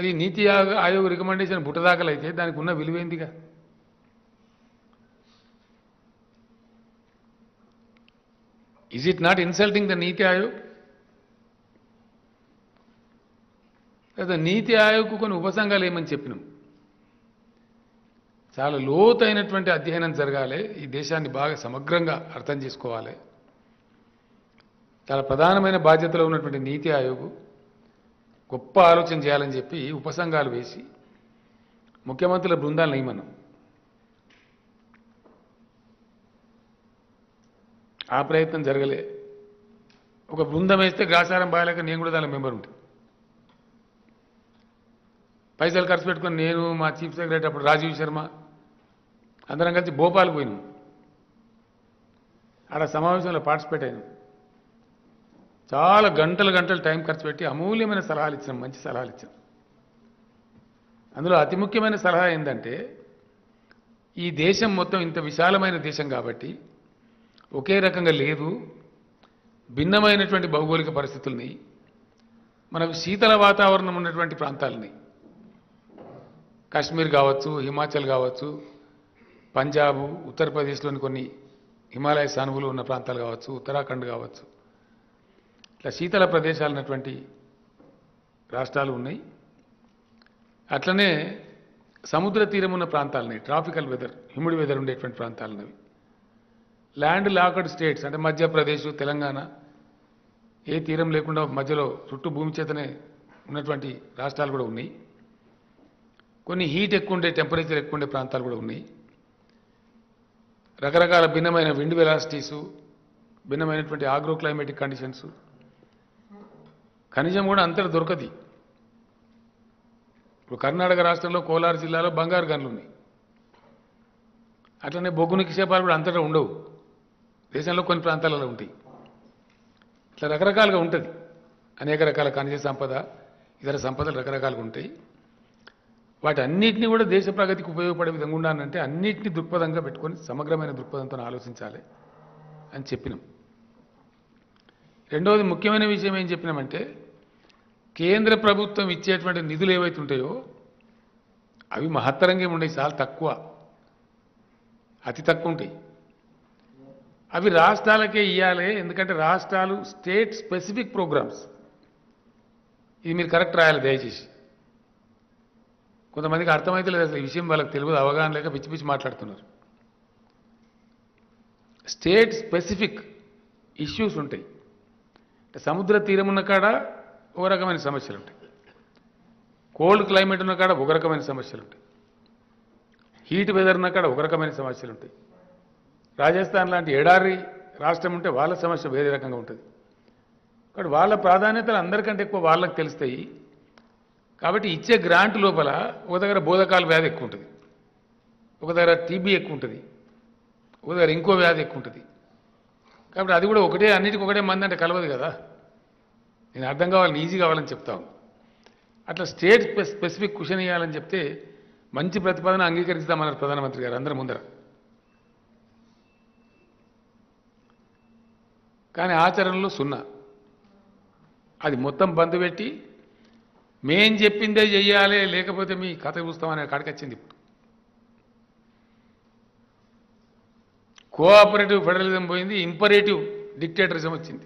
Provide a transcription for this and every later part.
మరి నీతి ఆయోగ- ఆయోగ్ రికమెండేషన్ పుట్టదాకలైతే దానికి ఉన్న విలువేందిగా is it not insulting the NITI Aayog లేదా నీతి ఆయోగ్కు కొన్ని ఉపసంఘాలు ఏమని చెప్పినాం చాలా లోతైనటువంటి అధ్యయనం జరగాలి ఈ దేశాన్ని బాగా సమగ్రంగా అర్థం చేసుకోవాలి చాలా ప్రధానమైన బాధ్యతలో ఉన్నటువంటి నీతి ఆయోగ్ గొప్ప ఆలోచన చేయాలని చెప్పి ఉపసంఘాలు వేసి ముఖ్యమంత్రుల బృందాలు నియమనం ఆ ప్రయత్నం జరగలే ఒక బృందం వేస్తే గ్రాసారం బాగాలేక నేను కూడా దాని మెంబర్ ఉంటాను పైసలు ఖర్చు పెట్టుకొని నేను మా చీఫ్ సెక్రటరీ అప్పుడు రాజీవ్ శర్మ అందరం కలిసి భోపాల్ పోయినాం ఆడ సమావేశంలో పార్టిసిపేట్ అయినాం చాలా గంటలు గంటలు టైం ఖర్చు పెట్టి అమూల్యమైన సలహాలు ఇచ్చినాం మంచి సలహాలు ఇచ్చాం అందులో అతి ముఖ్యమైన సలహా ఏంటంటే ఈ దేశం మొత్తం ఇంత విశాలమైన దేశం కాబట్టి ఒకే రకంగా లేదు భిన్నమైనటువంటి భౌగోళిక పరిస్థితుల్ని మనకు శీతల వాతావరణం ఉన్నటువంటి ప్రాంతాలని కాశ్మీర్ కావచ్చు హిమాచల్ కావచ్చు పంజాబ్ ఉత్తరప్రదేశ్లోని కొన్ని హిమాలయ సానువులు ఉన్న ప్రాంతాలు కావచ్చు ఉత్తరాఖండ్ కావచ్చు ఇట్లా శీతల ప్రదేశాలు ఉన్నటువంటి రాష్ట్రాలు ఉన్నాయి అట్లనే సముద్ర తీరం ఉన్న ప్రాంతాలని ట్రాపికల్ వెదర్ హ్యూమిడ్ వెదర్ ఉండేటువంటి ప్రాంతాలన్నవి ల్యాండ్ లాకడ్ స్టేట్స్ అంటే మధ్యప్రదేశ్ తెలంగాణ ఏ తీరం లేకుండా మధ్యలో చుట్టూ భూమి చేతనే ఉన్నటువంటి రాష్ట్రాలు కూడా ఉన్నాయి కొన్ని హీట్ ఎక్కువ ఉండే టెంపరేచర్ ఎక్కువ ఉండే ప్రాంతాలు కూడా ఉన్నాయి రకరకాల భిన్నమైన విండ్ వెలాసిటీసు భిన్నమైనటువంటి ఆగ్రో క్లైమేటిక్ కండిషన్స్ ఖనిజం కూడా అంతటా దొరకది ఇప్పుడు కర్ణాటక రాష్ట్రంలో కోలార్ జిల్లాలో బంగారు గనులు ఉన్నాయి అట్లనే బొగ్గు నిక్షేపాలు కూడా అంతటా ఉండవు దేశంలో కొన్ని ప్రాంతాలలో ఉంటాయి ఇట్లా రకరకాలుగా ఉంటుంది అనేక రకాల ఖనిజ సంపద ఇతర సంపదలు రకరకాలుగా ఉంటాయి వాటి అన్నిటినీ కూడా దేశ ప్రగతికి ఉపయోగపడే విధంగా ఉండాలంటే అన్నిటినీ దృక్పథంగా పెట్టుకొని సమగ్రమైన దృక్పథంతో ఆలోచించాలి అని చెప్పినాం రెండవది ముఖ్యమైన విషయం ఏం చెప్పినామంటే కేంద్ర ప్రభుత్వం ఇచ్చేటువంటి నిధులు ఏవైతే ఉంటాయో అవి మహత్తరంగా ఉండేవి చాలా తక్కువ అతి తక్కువ ఉంటాయి అవి రాష్ట్రాలకే ఇవ్వాలి ఎందుకంటే రాష్ట్రాలు స్టేట్ స్పెసిఫిక్ ప్రోగ్రామ్స్ ఇది మీరు కరెక్ట్ రాయాలి దయచేసి కొంతమందికి అర్థమైతే లేదు అసలు ఈ విషయం వాళ్ళకి తెలియదు అవగాహన లేక పిచ్చి పిచ్చి మాట్లాడుతున్నారు స్టేట్ స్పెసిఫిక్ ఇష్యూస్ ఉంటాయి అంటే సముద్ర తీరం ఉన్న కాడ ఒక రకమైన సమస్యలు ఉంటాయి కోల్డ్ క్లైమేట్ ఉన్న కాడ ఒక రకమైన సమస్యలు ఉంటాయి హీట్ వెదర్ ఉన్న కాడ ఒక రకమైన సమస్యలు ఉంటాయి రాజస్థాన్ లాంటి ఎడారి రాష్ట్రం ఉంటే వాళ్ళ సమస్య వేరే రకంగా ఉంటుంది కాబట్టి వాళ్ళ ప్రాధాన్యతలు అందరికంటే ఎక్కువ వాళ్ళకి తెలుస్తాయి కాబట్టి ఇచ్చే గ్రాంట్ లోపల ఒక దగ్గర బోధకాల వ్యాధి ఎక్కువ ఉంటుంది ఒక దగ్గర టీబీ ఎక్కువ ఉంటుంది ఒక దగ్గర ఇంకో వ్యాధి ఎక్కువ ఉంటుంది కాబట్టి అది కూడా ఒకటే అన్నిటికీ ఒకటే మంది అంటే కలవదు కదా నేను అర్థం కావాలని ఈజీ కావాలని చెప్తాను అట్లా స్టేట్ స్పె- స్పెసిఫిక్ క్వశ్చన్ ఇవ్వాలని చెప్తే మంచి ప్రతిపాదన అంగీకరిస్తామన్నారు ప్రధానమంత్రి గారు అందరి ముందర కానీ ఆచరణలో సున్నా అది మొత్తం బంద్ పెట్టి మేం చెప్పిందే చెయ్యాలి లేకపోతే మీ కథ చూస్తామనే కాడికి వచ్చింది ఇప్పుడు కోఆపరేటివ్ ఫెడరలిజం పోయింది ఇంపరేటివ్ డిక్టేటరిజం వచ్చింది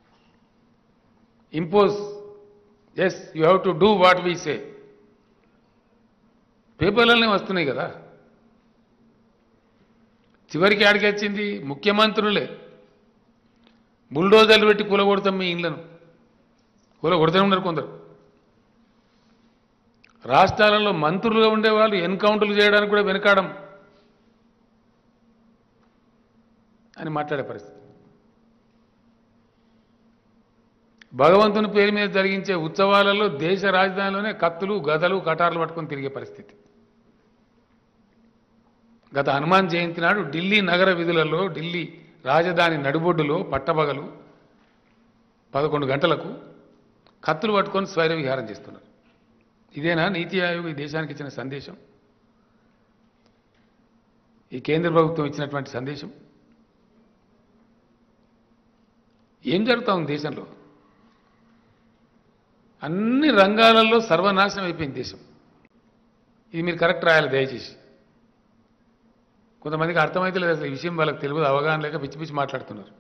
impose yes you have to do what we say పేపర్లనే వస్తున్నాయి కదా చివరికి ఆడికి వచ్చింది ముఖ్యమంత్రులే బుల్డోజర్లు పెట్టి కూలగొడతాం మీ ఇండ్లను కూలగొడుతూనే ఉన్నారు కొందరు రాష్ట్రాలలో మంత్రులుగా ఉండేవాళ్ళు ఎన్కౌంటర్లు చేయడానికి కూడా వెనకాడం అని మాట్లాడే పరిస్థితి భగవంతుని పేరు మీద జరిగించే ఉత్సవాలలో దేశ రాజధానిలోనే కత్తులు గదలు కటార్లు పట్టుకొని తిరిగే పరిస్థితి గత హనుమాన్ జయంతి నాడు ఢిల్లీ నగర విధులలో ఢిల్లీ రాజధాని నడిబొడ్డులో పట్టబగలు పదకొండు గంటలకు కత్తులు పట్టుకొని స్వైర విహారం చేస్తున్నారు ఇదేనా నీతి ఆయోగ్ ఈ దేశానికి ఇచ్చిన సందేశం ఈ కేంద్ర ప్రభుత్వం ఇచ్చినటువంటి సందేశం ఏం జరుగుతా ఉంది దేశంలో అన్ని రంగాలలో సర్వనాశనం అయిపోయింది దేశం ఇది మీరు కరెక్ట్ రాయాలి దయచేసి కొంతమందికి అర్థమైతే లేదు అసలు ఈ విషయం వాళ్ళకి తెలియదు అవగాహన లేక పిచ్చి పిచ్చి మాట్లాడుతున్నారు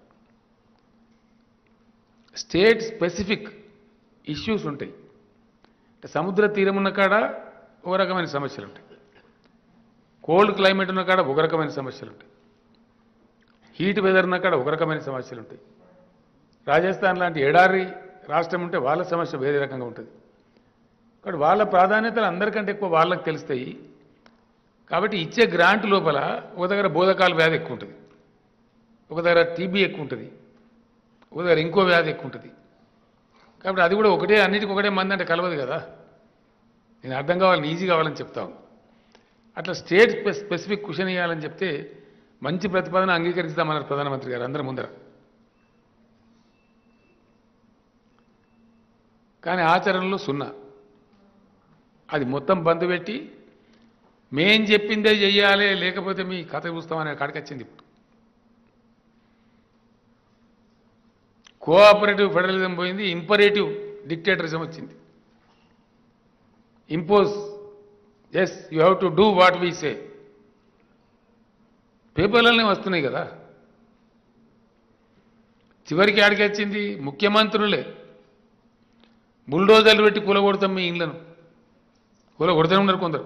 స్టేట్ స్పెసిఫిక్ ఇష్యూస్ ఉంటాయి అంటే సముద్ర తీరం ఉన్న కాడ ఒక రకమైన సమస్యలు ఉంటాయి కోల్డ్ క్లైమేట్ ఉన్న కాడ ఒక రకమైన సమస్యలు ఉంటాయి హీట్ వెదర్ ఉన్న కాడ ఒక రకమైన సమస్యలు ఉంటాయి రాజస్థాన్ లాంటి ఎడారి రాష్ట్రం ఉంటే వాళ్ళ సమస్య వేరే రకంగా ఉంటుంది కాబట్టి వాళ్ళ ప్రాధాన్యతలు అందరికంటే ఎక్కువ వాళ్ళకి తెలుస్తాయి కాబట్టి ఇచ్చే గ్రాంట్ లోపల ఒక దగ్గర బోధకాల వ్యాధి ఎక్కువ ఉంటుంది ఒక దగ్గర టీబీ ఎక్కువ ఉంటుంది ఒక దగ్గర ఇంకో వ్యాధి ఎక్కువ ఉంటుంది కాబట్టి అది కూడా ఒకటే అన్నిటికీ ఒకటే మంది అంటే కలవదు కదా నేను అర్థం కావాలని ఈజీ కావాలని చెప్తాను అట్లా స్టేట్ స్పెసిఫిక్ క్వశ్చన్ ఇవ్వాలని చెప్తే మంచి ప్రతిపాదన అంగీకరిస్తామన్నారు ప్రధానమంత్రి గారు అందరి ముందర కానీ ఆచరణలో సున్నా అది మొత్తం బంద్ పెట్టి మేం చెప్పిందే చెయ్యాలి లేకపోతే మీ కథ చూస్తామనే కాడికి వచ్చింది ఇప్పుడు కోఆపరేటివ్ ఫెడరలిజం పోయింది ఇంపరేటివ్ డిక్టేటరిజం వచ్చింది impose yes you have to do what we say పేపర్లనే వస్తున్నాయి కదా చివరికి ఆడికి వచ్చింది ముఖ్యమంత్రులే బుల్డోజర్లు పెట్టి కూలగొడతాం మీ ఇళ్లను కూలగొడుతూనే ఉన్నారు కొందరు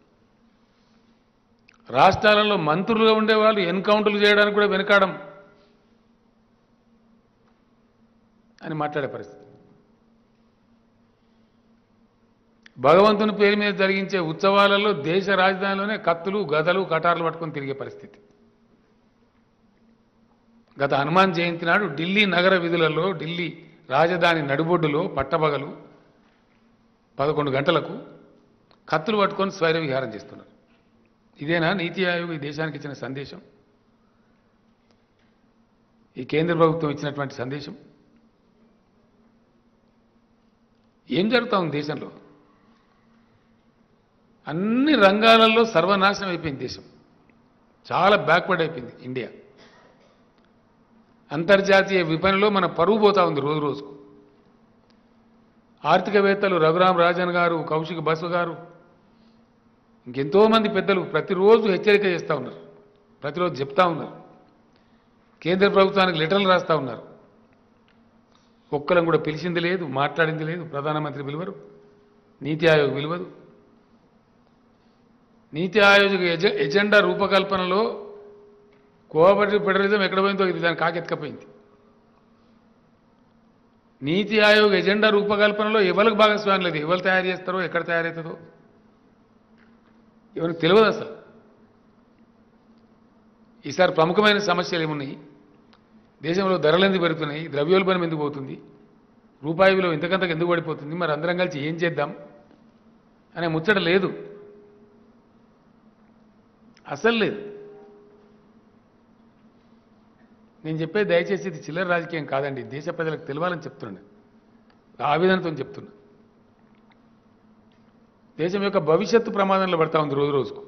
రాష్ట్రాలలో మంత్రులుగా ఉండేవాళ్ళు ఎన్కౌంటర్లు చేయడానికి కూడా వెనకాడం అని మాట్లాడే పరిస్థితి భగవంతుని పేరు మీద జరిగించే ఉత్సవాలలో దేశ రాజధానిలోనే కత్తులు గదలు కటార్లు పట్టుకొని తిరిగే పరిస్థితి గత హనుమాన్ జయంతి నాడు ఢిల్లీ నగర విధులలో ఢిల్లీ రాజధాని నడిబొడ్డులో పట్టబగలు పదకొండు గంటలకు కత్తులు పట్టుకొని స్వైర విహారం చేస్తున్నారు ఇదేనా నీతి ఆయోగ్ ఈ దేశానికి ఇచ్చిన సందేశం ఈ కేంద్ర ప్రభుత్వం ఇచ్చినటువంటి సందేశం ఏం జరుగుతా ఉంది దేశంలో అన్ని రంగాలలో సర్వనాశనం అయిపోయింది దేశం చాలా బ్యాక్వర్డ్ అయిపోయింది ఇండియా అంతర్జాతీయ విపణిలో మన పరువు పోతా ఉంది రోజు రోజుకు ఆర్థికవేత్తలు రఘురాం రాజన్ గారు కౌశిక్ బసు గారు ఇంకెంతో మంది పెద్దలు ప్రతిరోజు హెచ్చరిక చేస్తూ ఉన్నారు ప్రతిరోజు చెప్తా ఉన్నారు కేంద్ర ప్రభుత్వానికి లెటర్లు రాస్తూ ఉన్నారు ఒక్కరం కూడా పిలిచింది లేదు మాట్లాడింది లేదు ప్రధానమంత్రి పిలువరు నీతి ఆయోగ్ పిలువదు నీతి ఆయోగ్ ఎజ- ఎజెండా రూపకల్పనలో కోఆపరేటివ్ ఫెడరలిజం ఎక్కడ పోయిందో ఇది దాని కాకెత్తుకపోయింది నీతి ఆయోగ్ ఎజెండా రూపకల్పనలో ఎవరికి భాగస్వామ్యం లేదు ఎవరు తయారు చేస్తారో ఎక్కడ తయారవుతుందో ఎవరికి తెలియదు అసలు ఈసారి ప్రముఖమైన సమస్యలు ఏమున్నాయి దేశంలో ధరలు ఎందుకు పెరుగుతున్నాయి ద్రవ్యోల్బణం ఎందుకు పోతుంది రూపాయి విలువ ఇంతకంతకు ఎందుకు పడిపోతుంది మరి అందరం కలిసి ఏం చేద్దాం అనే ముచ్చట లేదు అసలు లేదు నేను చెప్పేది దయచేసి ఇది చిల్లర రాజకీయం కాదండి దేశ ప్రజలకు తెలియాలని చెప్తున్నాను ఆవేదనతో చెప్తున్నా దేశం యొక్క భవిష్యత్తు ప్రమాదంలో పడతా ఉంది రోజు రోజుకు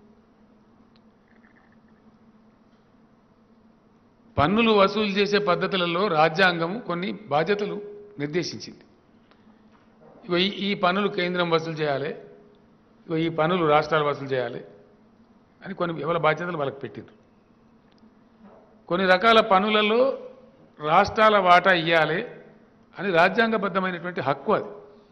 పన్నులు వసూలు చేసే పద్ధతులలో రాజ్యాంగం కొన్ని బాధ్యతలు నిర్దేశించింది ఇగో ఈ- ఈ పన్నులు కేంద్రం వసూలు చేయాలి ఇగో ఈ పన్నులు రాష్ట్రాలు వసూలు చేయాలి అని కొన్ని ఎవరి బాధ్యతలు వాళ్ళకి పెట్టిండ్రు కొన్ని రకాల పనులలో రాష్ట్రాల వాటా ఇవ్వాలి అని రాజ్యాంగబద్ధమైనటువంటి హక్కు అది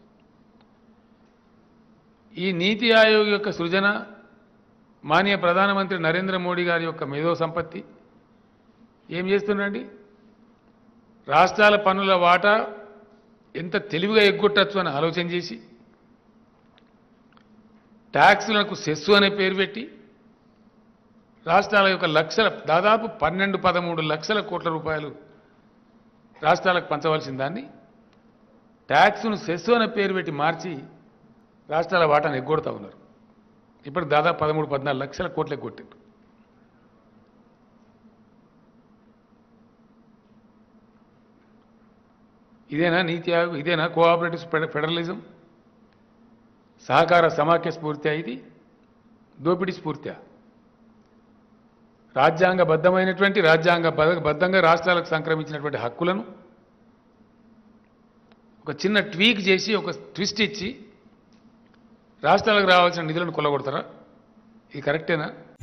ఈ నీతి ఆయోగ్ యొక్క సృజన మాన్య ప్రధానమంత్రి నరేంద్ర మోడీ గారి యొక్క మేధో సంపత్తి ఏం చేస్తుండండి రాష్ట్రాల పన్నుల వాటా ఎంత తెలివిగా ఎగ్గొట్టచ్చు అని ఆలోచన చేసి ట్యాక్సులకు సెస్సు అనే పేరు పెట్టి రాష్ట్రాల యొక్క లక్షల దాదాపు పన్నెండు పదమూడు లక్షల కోట్ల రూపాయలు రాష్ట్రాలకు పంచవలసిన దాన్ని ట్యాక్స్ను సెస్సు అనే పేరు పెట్టి మార్చి రాష్ట్రాల వాటాను ఎగ్గొడతా ఉన్నారు ఇప్పుడు దాదాపు పదమూడు పద్నాలుగు లక్షల కోట్లు ఎగ్గొట్టారు ఇదేనా నీతి ఆయోగ్ ఇదేనా కోఆపరేటివ్ ఫెడ- ఫెడరలిజం సహకార సమాఖ్య స్ఫూర్తి ఇది దోపిడీ స్ఫూర్తి రాజ్యాంగబద్ధమైనటువంటి రాజ్యాంగ బద్ధంగా రాష్ట్రాలకు సంక్రమించినటువంటి హక్కులను ఒక చిన్న ట్వీక్ చేసి ఒక ట్విస్ట్ ఇచ్చి రాష్ట్రాలకు రావాల్సిన నిధులను కొల్లగొడతారా ఇది కరెక్టేనా